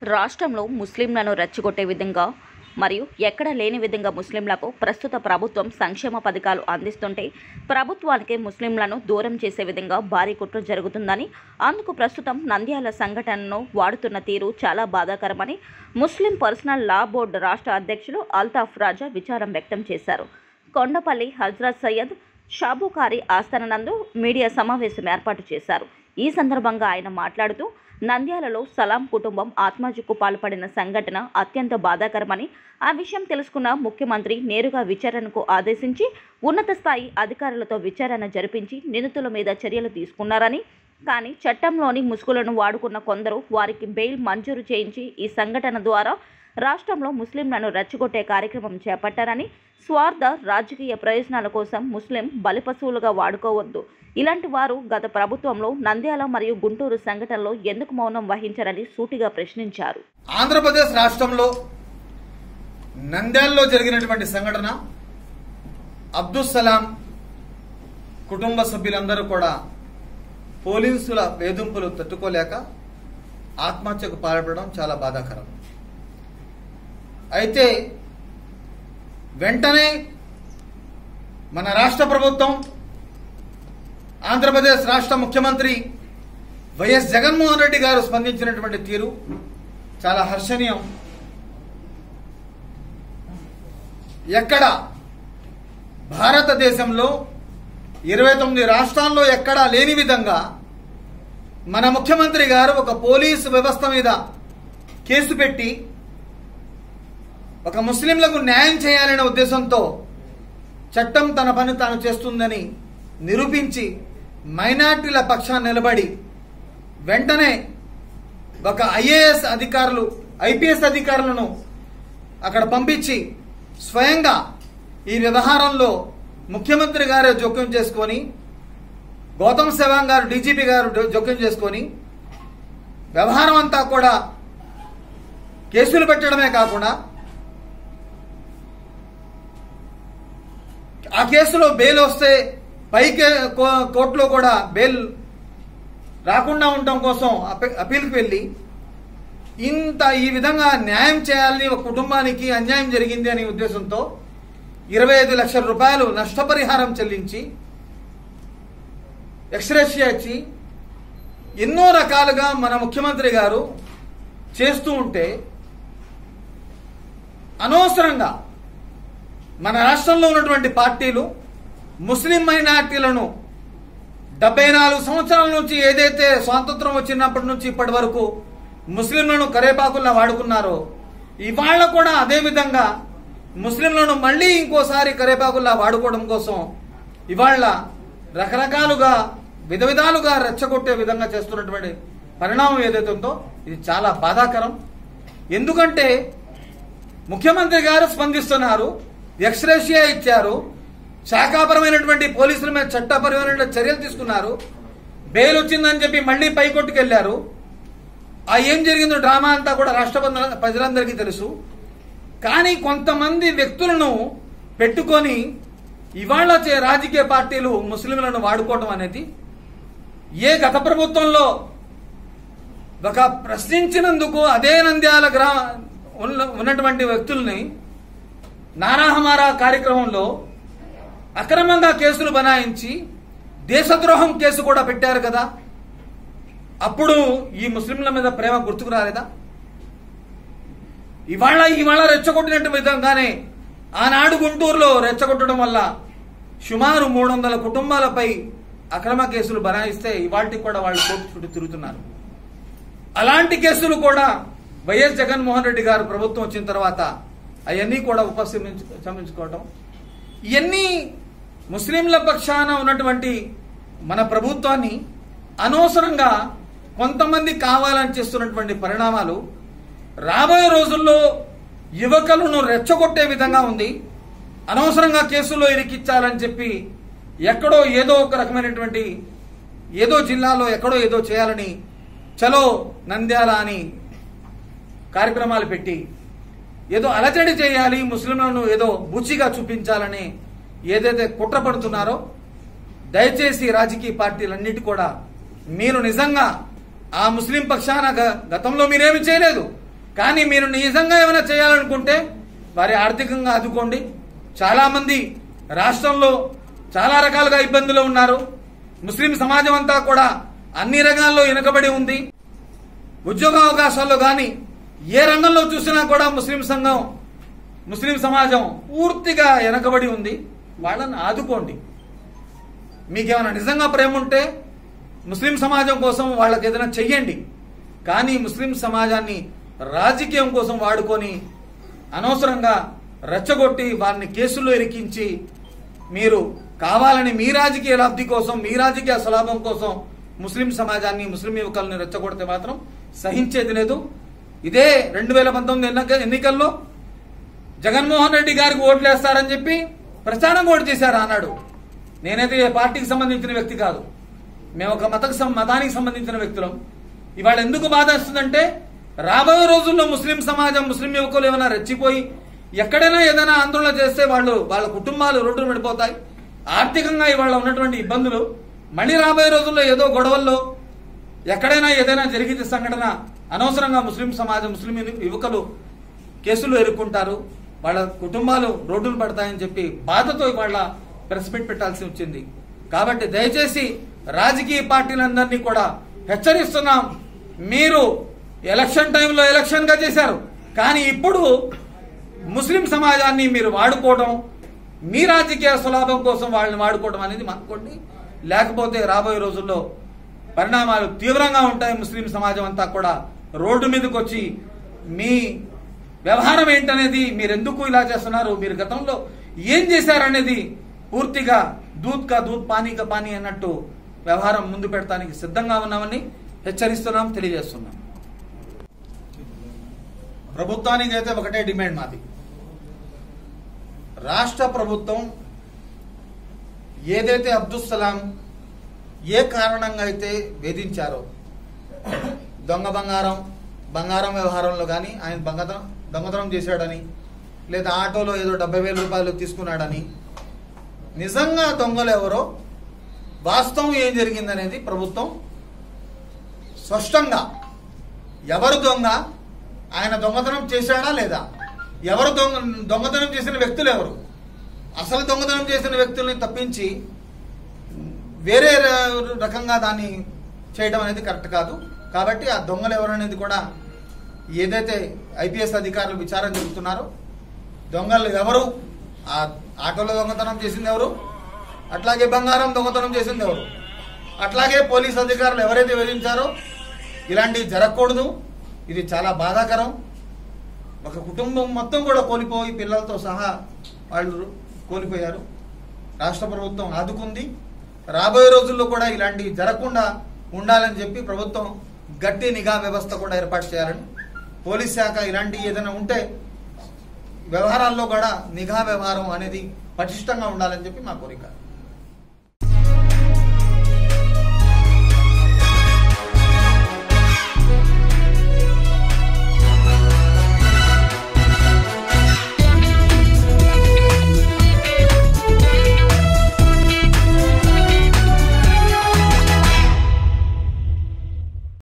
రాష్ట్రంలో ముస్లింలను రెచ్చగొట్టే విధంగా మరియు ఎక్కడ లేని విధంగా ముస్లింలకు ప్రస్తుత ప్రభుత్వం సంక్షేమ పథకాలు అందిస్తుంటే ప్రభుత్వానికి ముస్లింలను దూరం చేసే విధంగా భారీ కుట్ర జరుగుతుందని అందుకు ప్రస్తుతం నంద్యాల సంఘటనను వాడుతున్న తీరు చాలా బాధాకరమని ముస్లిం పర్సనల్ లా బోర్డు రాష్ట్ర అధ్యక్షులు అల్తాఫ్ రాజా విచారం వ్యక్తం చేశారు కొండపల్లి హజ్రత్ సయ్యద్ షాబుకారి ఆస్థాన నందు మీడియా సమావేశం ఏర్పాటు చేశారు ఈ సందర్భంగా ఆయన మాట్లాడుతూ నంద్యాలలో సలాం కుటుంబం ఆత్మహత్యకు పాల్పడిన సంఘటన అత్యంత బాధాకరమని ఆ విషయం తెలుసుకున్న ముఖ్యమంత్రి నేరుగా విచారణకు ఆదేశించి ఉన్నత స్థాయి అధికారులతో విచారణ జరిపించి నిందితుల మీద చర్యలు తీసుకున్నారని కానీ చట్టంలోని ముసుగులను వాడుకున్న కొందరు వారికి బెయిల్ మంజూరు చేయించి ఈ సంఘటన ద్వారా రాష్ట్రంలో ముస్లింలను రెచ్చగొట్టే కార్యక్రమం చేపట్టారని స్వార్థ రాజకీయ ప్రయోజనాల కోసం ముస్లిం బలిపశువులుగా వాడుకోవద్దు ఇలాంటి వారు గత ప్రభుత్వంలో నంద్యాల మరియు గుంటూరు సంఘటనలో ఎందుకు మౌనం వహించారని సూటిగా ప్రశ్నించారు ఆంధ్రప్రదేశ్ రాష్ట్రంలో నంద్యాలలో జరిగినటువంటి సంఘటన అబ్దుల్ సలాం కుటుంబ సభ్యులందరూ కూడా పోలీసుల వేధింపులు తట్టుకోలేక ఆత్మహత్యకు పాల్పడడం చాలా బాధాకరం అయితే వెంటనే మన రాష్ట్ర ప్రభుత్వం ఆంధ్రప్రదేశ్ రాష్ట్ర ముఖ్యమంత్రి వైఎస్ జగన్మోహన్ రెడ్డి గారు స్పందించినటువంటి తీరు చాలా హర్షణీయం ఎక్కడ భారతదేశంలో ఇరవై తొమ్మిది రాష్ట్రాల్లో ఎక్కడా లేని విధంగా మన ముఖ్యమంత్రి గారు ఒక పోలీసు వ్యవస్థ మీద కేసు పెట్టి ఒక ముస్లింలకు న్యాయం చేయాలనే ఉద్దేశంతో చట్టం తన పని తాను చేస్తుందని నిరూపించి మైనార్టీల పక్షాన నిలబడి వెంటనే ఒక ఐఏఎస్ అధికారులు ఐపీఎస్ అధికారులను అక్కడ పంపించి స్వయంగా ఈ వ్యవహారంలో ముఖ్యమంత్రి గారే జోక్యం చేసుకొని గౌతమ్ సేవాంగ్ గారు డీజీపీ గారు జోక్యం చేసుకొని వ్యవహారం అంతా కూడా కేసులు పెట్టడమే కాకుండా ఆ కేసులో బెయిల్ వస్తే పైకే కో- కోర్టులో కూడా బెయిల్ రాకుండా ఉండటం కోసం అపీ- అప్పీల్కి వెళ్ళి ఇంత ఈ విధంగా న్యాయం చేయాలని ఒక కుటుంబానికి అన్యాయం జరిగింది అనే ఉద్దేశంతో ఇరవై ఐదు లక్షల రూపాయలు నష్టపరిహారం చెల్లించి ఎక్స్రేషియా ఇచ్చి ఎన్నో రకాలుగా మన ముఖ్యమంత్రి గారు చేస్తూ ఉంటే అనవసరంగా మన రాష్ట్రంలో ఉన్నటువంటి పార్టీలు ముస్లిం మైనార్టీలను డెబ్బై నాలుగు సంవత్సరాల నుంచి ఏదైతే స్వాతంత్రం వచ్చినప్పటి నుంచి ఇప్పటి వరకు ముస్లింలను కరేపాకుల్లా వాడుకున్నారో ఇవాళ కూడా అదే విధంగా ముస్లింలను మళ్ళీ ఇంకోసారి కరేపాకుల్లా వాడుకోవడం కోసం ఇవాళ రకరకాలుగా విధ విధాలుగా రెచ్చగొట్టే విధంగా చేస్తున్నటువంటి పరిణామం ఏదైతే ఉందో ఇది చాలా బాధాకరం ఎందుకంటే ముఖ్యమంత్రి గారు స్పందిస్తున్నారు ఎక్స్రేషియా ఇచ్చారు శాఖాపరమైనటువంటి పోలీసుల మీద చట్టపరమైన చర్యలు తీసుకున్నారు బెయిల్ వచ్చిందని చెప్పి మళ్ళీ పైకోర్టుకు వెళ్లారు ఆ ఏం జరిగిందో డ్రామా అంతా కూడా రాష్ట్ర ప్రజల- ప్రజలందరికీ తెలుసు కానీ కొంతమంది వ్యక్తులను పెట్టుకొని ఇవాళ చే- రాజకీయ పార్టీలు ముస్లింలను వాడుకోవడం అనేది ఏ గత ప్రభుత్వంలో ఒక ప్రశ్నించినందుకు అదే నంద్యాల గ్రా ఉన్న- ఉన్నటువంటి వ్యక్తుల్ని నారాహమారా కార్యక్రమంలో అక్రమంగా కేసులు బనాయించి దేశద్రోహం కేసు కూడా పెట్టారు కదా అప్పుడు ఈ ముస్లింల మీద ప్రేమ గుర్తుకు రాలేదా ఇవాళ ఇవాళ రెచ్చగొట్టినట్టు విధంగానే ఆనాడు గుంటూరులో రెచ్చగొట్టడం వల్ల సుమారు మూడు వందల కుటుంబాలపై అక్రమ కేసులు బనాయిస్తే ఇవాళకి కూడా వాళ్ళు కోర్టు చుట్టూ తిరుగుతున్నారు అలాంటి కేసులు కూడా వైఎస్ జగన్మోహన్ రెడ్డి గారు ప్రభుత్వం వచ్చిన తర్వాత అవన్నీ కూడా ఉపసంహరించుకోవటం ఇవన్నీ ముస్లింల పక్షాన ఉన్నటువంటి మన ప్రభుత్వాన్ని అనవసరంగా కొంతమంది కావాలని చేస్తున్నటువంటి పరిణామాలు రాబోయే రోజుల్లో యువకులను రెచ్చగొట్టే విధంగా ఉంది అనవసరంగా కేసుల్లో ఇరికిచ్చాలని చెప్పి ఎక్కడో ఏదో ఒక రకమైనటువంటి ఏదో జిల్లాలో ఎక్కడో ఏదో చేయాలని చలో నంద్యాల అని కార్యక్రమాలు పెట్టి ఏదో అలజడి చేయాలి ముస్లింలను ఏదో బుచ్చిగా చూపించాలని ఏదైతే కుట్ర పడుతున్నారో దయచేసి రాజకీయ పార్టీలన్నిటి కూడా మీరు నిజంగా ఆ ముస్లిం పక్షాన గ- గతంలో మీరేమి చేయలేదు కానీ మీరు నిజంగా ఏమైనా చేయాలనుకుంటే వారి ఆర్థికంగా ఆదుకోండి చాలా మంది రాష్ట్రంలో చాలా రకాలుగా ఇబ్బందులు ఉన్నారు ముస్లిం సమాజం అంతా కూడా అన్ని రంగాల్లో వెనుకబడి ఉంది ఉద్యోగ అవకాశాల్లో కానీ ఏ రంగంలో చూసినా కూడా ముస్లిం సంఘం ముస్లిం సమాజం పూర్తిగా వెనకబడి ఉంది వాళ్ళని ఆదుకోండి మీకేమైనా నిజంగా ప్రేమ ఉంటే ముస్లిం సమాజం కోసం వాళ్ళకి ఏదైనా చెయ్యండి కానీ ముస్లిం సమాజాన్ని రాజకీయం కోసం వాడుకొని అనవసరంగా రెచ్చగొట్టి వారిని కేసుల్లో ఇరికించి మీరు కావాలని మీ రాజకీయ లబ్ధి కోసం మీ రాజకీయ స్వలాభం కోసం ముస్లిం సమాజాన్ని ముస్లిం యువకుల్ని రెచ్చగొడితే మాత్రం సహించేది లేదు ఇదే రెండు వేల పంతొమ్మిది ఎన్నిక ఎన్నికల్లో జగన్మోహన్ రెడ్డి గారికి ఓట్లు వేస్తారని చెప్పి ప్రచారం కూడా చేశారు ఆనాడు నేనైతే ఏ పార్టీకి సంబంధించిన వ్యక్తి కాదు మేము ఒక మతకు సం- మతానికి సంబంధించిన వ్యక్తులం ఇవాళ ఎందుకు బాధ వస్తుందంటే రాబోయే రోజుల్లో ముస్లిం సమాజం ముస్లిం యువకులు ఏమైనా రెచ్చిపోయి ఎక్కడైనా ఏదైనా ఆందోళన చేస్తే వాళ్ళు వాళ్ళ కుటుంబాలు రోడ్డున పడిపోతాయి ఆర్థికంగా ఇవాళ ఉన్నటువంటి ఇబ్బందులు మళ్ళీ రాబోయే రోజుల్లో ఏదో గొడవల్లో ఎక్కడైనా ఏదైనా జరిగితే సంఘటన అనవసరంగా ముస్లిం సమాజం ముస్లిం యువకులు కేసులు ఎదుర్కొంటారు వాళ్ళ కుటుంబాలు రోడ్డులు పడతాయని చెప్పి బాధతో ఇవాళ ప్రెస్ మీట్ పెట్టాల్సి వచ్చింది కాబట్టి దయచేసి రాజకీయ పార్టీలందరినీ కూడా హెచ్చరిస్తున్నాం మీరు ఎలక్షన్ టైంలో ఎలక్షన్ గా చేశారు కానీ ఇప్పుడు ముస్లిం సమాజాన్ని మీరు వాడుకోవడం మీ రాజకీయ స్వలాభం కోసం వాళ్ళని వాడుకోవడం అనేది మానుకోండి లేకపోతే రాబోయే రోజుల్లో పరిణామాలు తీవ్రంగా ఉంటాయి ముస్లిం సమాజం అంతా కూడా రోడ్డు మీదకి వచ్చి మీ వ్యవహారం ఏంటనేది మీరు ఎందుకు ఇలా చేస్తున్నారు మీరు గతంలో ఏం చేశారనేది పూర్తిగా దూత్ కా దూత్ పానీ కా పానీ అన్నట్టు వ్యవహారం ముందు పెడతానికి సిద్ధంగా ఉన్నామని హెచ్చరిస్తున్నాం తెలియజేస్తున్నాం ప్రభుత్వానికి అయితే ఒకటే డిమాండ్ మాది రాష్ట్ర ప్రభుత్వం ఏదైతే అబ్దుల్ సలాం ఏ కారణంగా అయితే వేధించారో దొంగ బంగారం బంగారం వ్యవహారంలో కానీ ఆయన బంగతనం దొంగతనం చేశాడని లేదా ఆటోలో ఏదో డెబ్బై వేల రూపాయలు తీసుకున్నాడని నిజంగా దొంగలు ఎవరో వాస్తవం ఏం జరిగిందనేది ప్రభుత్వం స్పష్టంగా ఎవరు దొంగ ఆయన దొంగతనం చేశాడా లేదా ఎవరు దొంగ దొంగతనం చేసిన వ్యక్తులు ఎవరు అసలు దొంగతనం చేసిన వ్యక్తుల్ని తప్పించి వేరే ర- రకంగా దాన్ని చేయడం అనేది కరెక్ట్ కాదు కాబట్టి ఆ దొంగలు ఎవరు అనేది కూడా ఏదైతే ఐపీఎస్ అధికారులు విచారణ జరుగుతున్నారో దొంగలు ఎవరు ఆ ఆటోలో దొంగతనం చేసింది ఎవరు అట్లాగే బంగారం దొంగతనం చేసింది ఎవరు అట్లాగే పోలీస్ అధికారులు ఎవరైతే విధించారో ఇలాంటివి జరగకూడదు ఇది చాలా బాధాకరం ఒక కుటుంబం మొత్తం కూడా కోల్పోయి పిల్లలతో సహా వాళ్ళు కోల్పోయారు రాష్ట్ర ప్రభుత్వం ఆదుకుంది రాబోయే రోజుల్లో కూడా ఇలాంటివి జరగకుండా ఉండాలని చెప్పి ప్రభుత్వం గట్టి నిఘా వ్యవస్థ కూడా ఏర్పాటు చేయాలని పోలీస్ శాఖ ఇలాంటి ఏదైనా ఉంటే వ్యవహారాల్లో కూడా నిఘా వ్యవహారం అనేది పటిష్టంగా ఉండాలని చెప్పి మా కోరిక